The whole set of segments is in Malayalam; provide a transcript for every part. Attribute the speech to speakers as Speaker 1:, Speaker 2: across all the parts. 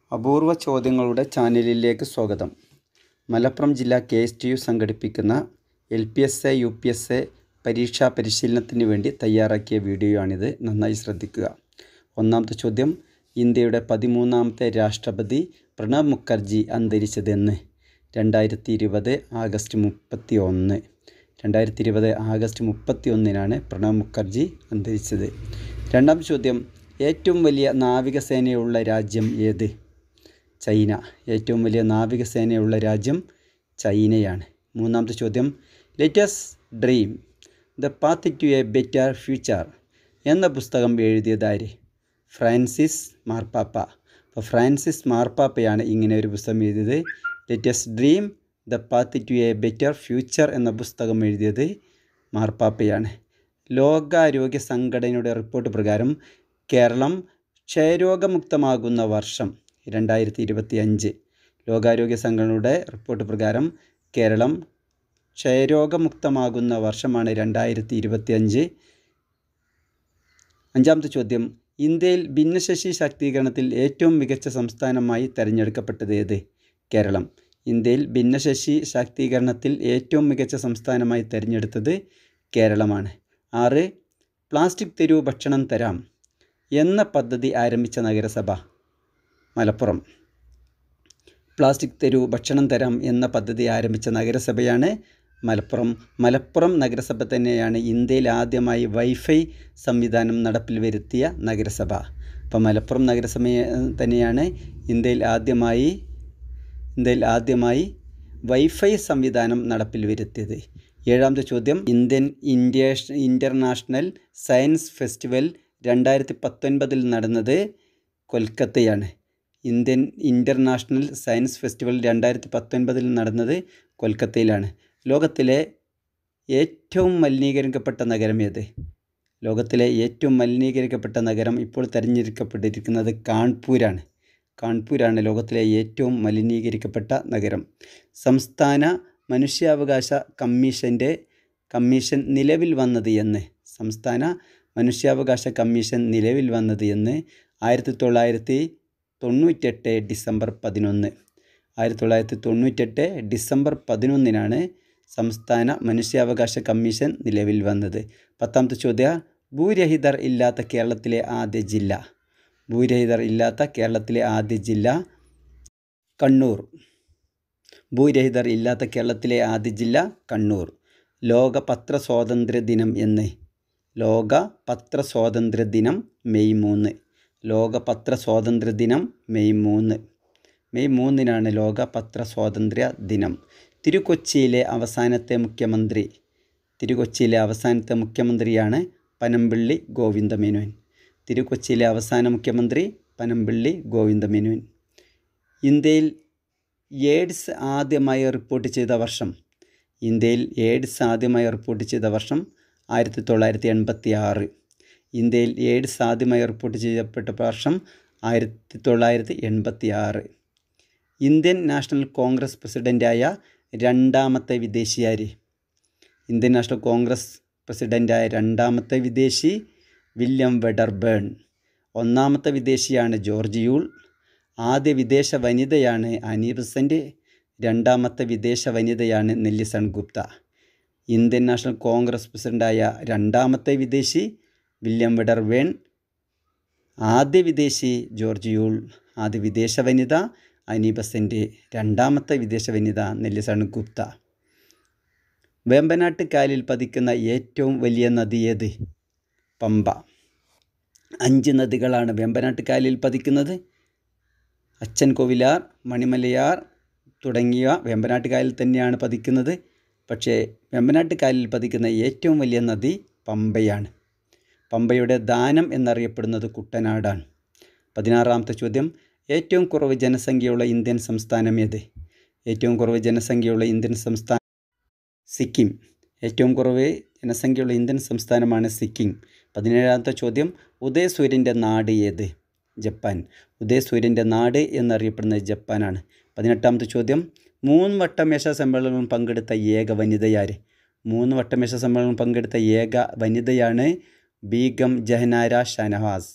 Speaker 1: അപൂർവ ചോദ്യങ്ങളുടെ ചാനലിലേക്ക് സ്വാഗതം മലപ്പുറം ജില്ലാ കെ എസ് ടി യു സംഘടിപ്പിക്കുന്ന L P S A U P S A പരീക്ഷാ പരിശീലനത്തിന് വേണ്ടി തയ്യാറാക്കിയ വീഡിയോയാണിത് നന്നായി ശ്രദ്ധിക്കുക ഒന്നാമത്തെ ചോദ്യം ഇന്ത്യയുടെ പതിമൂന്നാമത്തെ രാഷ്ട്രപതി പ്രണബ് മുഖർജി അന്തരിച്ചതെന്ന് രണ്ടായിരത്തി ഇരുപത് ആഗസ്റ്റ് മുപ്പത്തി ഒന്ന് രണ്ടായിരത്തി ഇരുപത് ആഗസ്റ്റ് മുപ്പത്തി ഒന്നിനാണ് പ്രണബ് മുഖർജി അന്തരിച്ചത് രണ്ടാമത്തെ ചോദ്യം ഏറ്റവും വലിയ നാവികസേനയുള്ള രാജ്യം ഏത് ചൈന ഏറ്റവും വലിയ നാവികസേനയുള്ള രാജ്യം ചൈനയാണ് മൂന്നാമത്തെ ചോദ്യം let's dream the path to a better future എന്ന പുസ്തകം എഴുതിയതാര് ഫ്രാൻസിസ് മാർപ്പാപ്പ അപ്പോൾ ഫ്രാൻസിസ് മാർപ്പാപ്പയാണ് ഇങ്ങനെ ഒരു പുസ്തകം എഴുതിയത് let's dream the path to a better future എന്ന പുസ്തകം എഴുതിയത് മാർപ്പാപ്പയാണ് ലോകാരോഗ്യ സംഘടനയുടെ റിപ്പോർട്ട് പ്രകാരം കേരളം ക്ഷയരോഗമുക്തമാകുന്ന വർഷം രണ്ടായിരത്തി ഇരുപത്തി അഞ്ച് ലോകാരോഗ്യ സംഘടനയുടെ റിപ്പോർട്ട് പ്രകാരം കേരളം ക്ഷയരോഗമുക്തമാകുന്ന വർഷമാണ് രണ്ടായിരത്തി ഇരുപത്തി അഞ്ച് അഞ്ചാമത്തെ ചോദ്യം ഇന്ത്യയിൽ ഭിന്നശേഷി ശാക്തീകരണത്തിൽ ഏറ്റവും മികച്ച സംസ്ഥാനമായി തിരഞ്ഞെടുക്കപ്പെട്ടത് ഏത് കേരളം ഇന്ത്യയിൽ ഭിന്നശേഷി ശാക്തീകരണത്തിൽ ഏറ്റവും മികച്ച സംസ്ഥാനമായി തിരഞ്ഞെടുത്തത് കേരളമാണ് ആറ് പ്ലാസ്റ്റിക് തെരുവ് ഭക്ഷണം തരാം എന്ന പദ്ധതി ആരംഭിച്ച നഗരസഭ മലപ്പുറം പ്ലാസ്റ്റിക് തെരുവ് ഭക്ഷണം തരാം എന്ന പദ്ധതി ആരംഭിച്ച നഗരസഭയാണ് മലപ്പുറം മലപ്പുറം നഗരസഭ തന്നെയാണ് ഇന്ത്യയിൽ ആദ്യമായി വൈഫൈ സംവിധാനം നടപ്പിൽ വരുത്തിയ നഗരസഭ അപ്പോൾ മലപ്പുറം നഗരസഭ തന്നെയാണ് ഇന്ത്യയിൽ ആദ്യമായി ഇന്ത്യയിൽ ആദ്യമായി വൈഫൈ സംവിധാനം നടപ്പിൽ വരുത്തിയത് ഏഴാമത്തെ ചോദ്യം Indian India international science festival രണ്ടായിരത്തി പത്തൊൻപതിൽ നടന്നത് കൊൽക്കത്തയാണ് ഇന്ത്യൻ ഇൻ്റർനാഷണൽ സയൻസ് ഫെസ്റ്റിവൽ രണ്ടായിരത്തി പത്തൊൻപതിൽ നടന്നത് കൊൽക്കത്തയിലാണ് ലോകത്തിലെ ഏറ്റവും മലിനീകരിക്കപ്പെട്ട നഗരം ഏത് ലോകത്തിലെ ഏറ്റവും മലിനീകരിക്കപ്പെട്ട നഗരം ഇപ്പോൾ തിരഞ്ഞെടുക്കപ്പെട്ടിരിക്കുന്നത് കാൺപൂരാണ് കാൺപൂരാണ് ലോകത്തിലെ ഏറ്റവും മലിനീകരിക്കപ്പെട്ട നഗരം സംസ്ഥാന മനുഷ്യാവകാശ കമ്മീഷൻ്റെ കമ്മീഷൻ നിലവിൽ വന്നത് എന്ന് സംസ്ഥാന മനുഷ്യാവകാശ കമ്മീഷൻ നിലവിൽ വന്നത് എന്ന് ആയിരത്തി തൊള്ളായിരത്തി തൊണ്ണൂറ്റെട്ട് ഡിസംബർ പതിനൊന്ന് ആയിരത്തി തൊള്ളായിരത്തി തൊണ്ണൂറ്റെട്ട് ഡിസംബർ പതിനൊന്നിനാണ് സംസ്ഥാന മനുഷ്യാവകാശ കമ്മീഷൻ നിലവിൽ വന്നത് പത്താമത്തെ ചോദ്യം ഭൂരഹിതർ ഇല്ലാത്ത കേരളത്തിലെ ആദ്യ ജില്ല ഭൂരഹിതർ ഇല്ലാത്ത കേരളത്തിലെ ആദ്യ ജില്ല കണ്ണൂർ ഭൂരഹിതർ ഇല്ലാത്ത കേരളത്തിലെ ആദ്യ ജില്ല കണ്ണൂർ ലോക പത്ര സ്വാതന്ത്ര്യ ദിനം എന്ന് ലോക പത്ര സ്വാതന്ത്ര്യ ദിനം മെയ് മൂന്ന് ലോക പത്ര സ്വാതന്ത്ര്യ ദിനം മെയ് മൂന്ന് മെയ് മൂന്നിനാണ് ലോക പത്ര സ്വാതന്ത്ര്യ ദിനം തിരുക്കൊച്ചിയിലെ അവസാനത്തെ മുഖ്യമന്ത്രി തിരുക്കൊച്ചിയിലെ അവസാനത്തെ മുഖ്യമന്ത്രിയാണ് പനമ്പിള്ളി ഗോവിന്ദമേനോൻ തിരുക്കൊച്ചിയിലെ അവസാന മുഖ്യമന്ത്രി പനമ്പിള്ളി ഗോവിന്ദമേനോൻ ഇന്ത്യയിൽ എയ്ഡ്സ് ആദ്യമായി റിപ്പോർട്ട് ചെയ്ത വർഷം ഇന്ത്യയിൽ എയ്ഡ്സ് ആദ്യമായി റിപ്പോർട്ട് ചെയ്ത വർഷം ആയിരത്തി തൊള്ളായിരത്തി എൺപത്തി ആറ് ഇന്ത്യയിൽ എയ്ഡ്സ് ആദ്യമായി റിപ്പോർട്ട് ചെയ്യപ്പെട്ട വർഷം ആയിരത്തി തൊള്ളായിരത്തി എൺപത്തി ആറ് ഇന്ത്യൻ നാഷണൽ കോൺഗ്രസ് പ്രസിഡൻ്റായ രണ്ടാമത്തെ വിദേശിയാര് ഇന്ത്യൻ നാഷണൽ കോൺഗ്രസ് പ്രസിഡൻ്റായ രണ്ടാമത്തെ വിദേശി വില്യം വെഡർബേൺ ഒന്നാമത്തെ വിദേശിയാണ് ജോർജ് യൂൾ ആദ്യ വിദേശ വനിതയാണ് അനി ബസൻ്റ് രണ്ടാമത്തെ വിദേശ വനിതയാണ് Nellie Sen Gupta Indian national Congress പ്രസിഡൻ്റായ രണ്ടാമത്തെ വിദേശി വില്യം വെഡർബേൺ ആദ്യ വിദേശി ജോർജ് യൂൾ ആദ്യ വിദേശ വനിത അനി ബസൻ്റ് രണ്ടാമത്തെ വിദേശ വനിത നെല്ലിസൺ ഗുപ്ത വേമ്പനാട്ട് കായലിൽ പതിക്കുന്ന ഏറ്റവും വലിയ നദി ഏത് പമ്പ അഞ്ച് നദികളാണ് വേമ്പനാട്ട് കായലിൽ പതിക്കുന്നത് അച്ഛൻ കോവിലാർ മണിമലയാർ തുടങ്ങിയ വേമ്പനാട്ട് കായലിൽ തന്നെയാണ് പതിക്കുന്നത് പക്ഷേ വേമ്പനാട്ട് കായലിൽ പതിക്കുന്ന ഏറ്റവും വലിയ നദി പമ്പയാണ് പമ്പയുടെ ദാനം എന്നറിയപ്പെടുന്നത് കുട്ടനാടാണ് പതിനാറാമത്തെ ചോദ്യം ഏറ്റവും കുറവ് ജനസംഖ്യയുള്ള ഇന്ത്യൻ സംസ്ഥാനം ഏത് ഏറ്റവും കുറവ് ജനസംഖ്യയുള്ള ഇന്ത്യൻ സംസ്ഥാനം സിക്കിം ഏറ്റവും കുറവ് ജനസംഖ്യയുള്ള ഇന്ത്യൻ സംസ്ഥാനമാണ് സിക്കിം പതിനേഴാമത്തെ ചോദ്യം ഉദയസൂര്യൻ്റെ നാട് ഏത് ജപ്പാൻ ഉദയസൂര്യൻ്റെ നാട് എന്നറിയപ്പെടുന്നത് ജപ്പാനാണ് പതിനെട്ടാമത്തെ ചോദ്യം മൂന്ന് വട്ടമേശ സമ്മേളനം പങ്കെടുത്ത ഏക വനിതയാര് മൂന്ന് വട്ടമേശ സമ്മേളനം പങ്കെടുത്ത ഏക വനിതയാണ് ബീഗം ജഹനാര ഷനവാസ്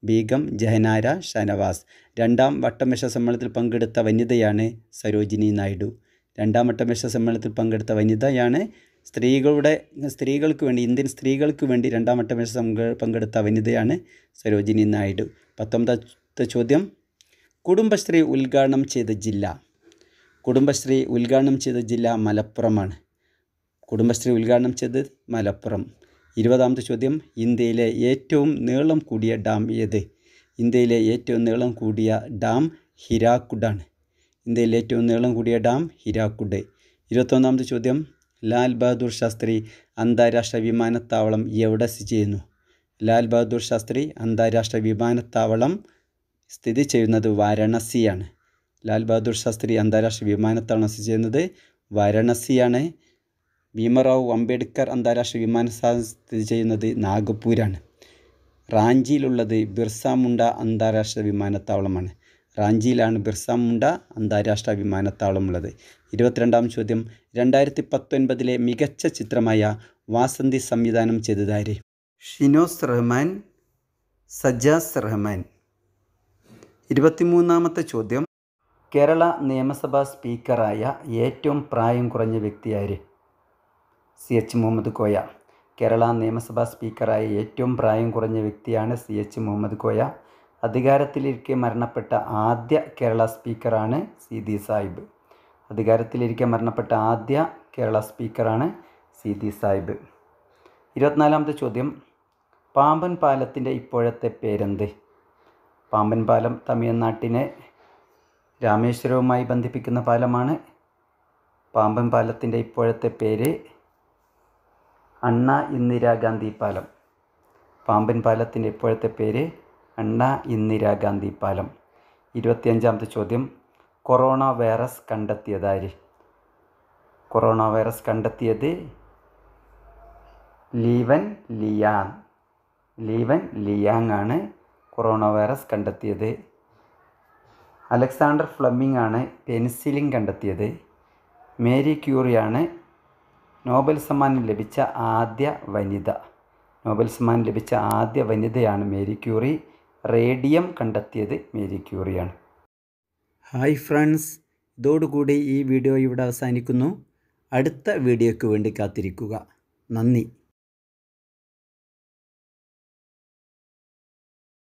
Speaker 1: ബീഗം ജഹനാര ഷനവാസ് രണ്ടാം വട്ടമേശ സമ്മേളനത്തിൽ പങ്കെടുത്ത വനിതയാണ് സരോജിനി നായിഡു രണ്ടാം വട്ടമേശ സമ്മേളനത്തിൽ പങ്കെടുത്ത വനിതയാണ് സ്ത്രീകളുടെ സ്ത്രീകൾക്ക് വേണ്ടി ഇന്ത്യൻ സ്ത്രീകൾക്ക് വേണ്ടി രണ്ടാം വട്ടമേശ സംഘ പങ്കെടുത്ത വനിതയാണ് സരോജിനി നായിഡു പത്തൊമ്പതാമത്തെ ചോദ്യം കുടുംബശ്രീ ഉദ്ഘാടനം ചെയ്ത ജില്ല കുടുംബശ്രീ ഉദ്ഘാടനം ചെയ്ത ജില്ല മലപ്പുറമാണ് കുടുംബശ്രീ ഉദ്ഘാടനം ചെയ്തത് മലപ്പുറം ഇരുപതാമത്തെ ചോദ്യം ഇന്ത്യയിലെ ഏറ്റവും നീളം കൂടിയ ഡാം ഏത് ഇന്ത്യയിലെ ഏറ്റവും നീളം കൂടിയ ഡാം ഹിരാക്കുഡാണ് ഇന്ത്യയിലെ ഏറ്റവും നീളം കൂടിയ ഡാം ഹിരാക്കുഡ് ഇരുപത്തൊന്നാമത്തെ ചോദ്യം ലാൽ ബഹദൂർ ശാസ്ത്രി അന്താരാഷ്ട്ര വിമാനത്താവളം എവിടെ സ്ഥിതി ചെയ്യുന്നു ലാൽ ബഹദൂർ ശാസ്ത്രി അന്താരാഷ്ട്ര വിമാനത്താവളം സ്ഥിതി ചെയ്യുന്നത് വാരണസിയാണ് ലാൽ ബഹദൂർ ശാസ്ത്രി അന്താരാഷ്ട്ര വിമാനത്താവളം സ്ഥിതി ചെയ്യുന്നത് വാരണസിയാണ് ഭീമറാവു അംബേദ്കർ അന്താരാഷ്ട്ര വിമാനത്താവളം സ്ഥിതി ചെയ്യുന്നത് നാഗപ്പൂരാണ് റാഞ്ചിയിലുള്ളത് ബിർസ മുണ്ട അന്താരാഷ്ട്ര വിമാനത്താവളമാണ് റാഞ്ചിയിലാണ് ബിർസ മുണ്ട അന്താരാഷ്ട്ര വിമാനത്താവളമുള്ളത് ഇരുപത്തിരണ്ടാം ചോദ്യം രണ്ടായിരത്തി പത്തൊൻപതിലെ മികച്ച ചിത്രമായ വാസന്തി സംവിധാനം ചെയ്തതാര് ഷിനോസ് റഹ്മാൻ സജാസ് റഹ്മാൻ ഇരുപത്തിമൂന്നാമത്തെ ചോദ്യം കേരള നിയമസഭാ സ്പീക്കറായ ഏറ്റവും പ്രായം കുറഞ്ഞ വ്യക്തിയാര് സി എച്ച് മുഹമ്മദ് കോയ കേരള നിയമസഭാ സ്പീക്കറായ ഏറ്റവും പ്രായം കുറഞ്ഞ വ്യക്തിയാണ് സി എച്ച് മുഹമ്മദ് കോയ അധികാരത്തിലിരിക്കെ മരണപ്പെട്ട ആദ്യ കേരള സ്പീക്കറാണ് സീതി സാഹിബ് അധികാരത്തിലിരിക്കെ മരണപ്പെട്ട ആദ്യ കേരള സ്പീക്കറാണ് സീതി സാഹിബ് ഇരുപത്തിനാലാമത്തെ ചോദ്യം പാമ്പൻ പാലത്തിൻ്റെ ഇപ്പോഴത്തെ പേരെന്ത് പാമ്പൻ പാലം തമിഴ്നാട്ടിനെ രാമേശ്വരവുമായി ബന്ധിപ്പിക്കുന്ന പാലമാണ് പാമ്പൻ പാലത്തിൻ്റെ ഇപ്പോഴത്തെ പേര് അണ്ണ ഇന്ദിരാഗാന്ധി പാലം പാമ്പൻ പാലത്തിൻ്റെ ഇപ്പോഴത്തെ പേര് അണ്ണ ഇന്ദിരാഗാന്ധി പാലം ഇരുപത്തിയഞ്ചാമത്തെ ചോദ്യം കൊറോണ വൈറസ് കണ്ടെത്തിയതാര് കൊറോണ വൈറസ് കണ്ടെത്തിയത് ലീവൻ ലിയാങ് ലീവൻ ലിയാങ് ആണ് കൊറോണ വൈറസ് കണ്ടെത്തിയത് അലക്സാണ്ടർ ഫ്ലമിംഗ് ആണ് പെൻസിലിൻ കണ്ടെത്തിയത് മേരി ക്യൂറിയാണ് നോബൽ സമ്മാനം ലഭിച്ച ആദ്യ വനിത നോബൽ സമ്മാനം ലഭിച്ച ആദ്യ വനിതയാണ് മേരി ക്യൂറി റേഡിയം കണ്ടെത്തിയത് മേരി ക്യൂറിയാണ് ഹായ് ഫ്രണ്ട്സ് ഇതോടുകൂടി ഈ വീഡിയോ ഇവിടെ അവസാനിക്കുന്നു അടുത്ത വീഡിയോയ്ക്ക് വേണ്ടി കാത്തിരിക്കുക നന്ദി